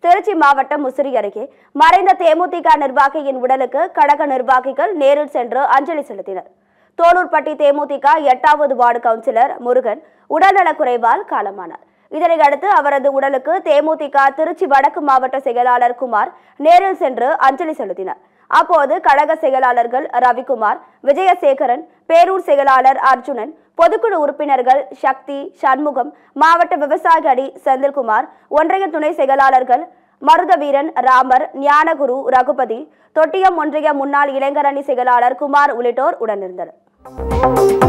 திருச்சி மாவட்டம் முசிறி அருகே மறைந்த தேமுதிக நிர்வாகியின் உடலுக்கு கழக நிர்வாகிகள் நேரில் சென்று அஞ்சலி செலுத்தினர் தோளூர்பட்டி தேமுதிக எட்டாவது வார்டு கவுன்சிலர் முருகன் உடல்நலக்குறைவால் காலமானார் இதனையடுத்து அவரது உடலுக்கு தேமுதிக திருச்சி வடக்கு மாவட்ட செயலாளர் குமார் நேரில் சென்று அஞ்சலி செலுத்தினார் அப்போது கழக செயலாளர்கள் ரவிக்குமார் விஜயசேகரன் பேரூர் செயலாளர் அர்ஜுனன் பொதுக்குழு உறுப்பினர்கள் சக்தி சண்முகம் மாவட்ட விவசாய அணி செந்தில்குமார் ஒன்றிய துணை செயலாளர்கள் மருதவீரன் ராமர் ஞானகுரு ரகுபதி தொட்டியம் ஒன்றிய முன்னாள் இளைஞரணி செயலாளர் குமார் உள்ளிட்டோர் உடனிருந்தனர்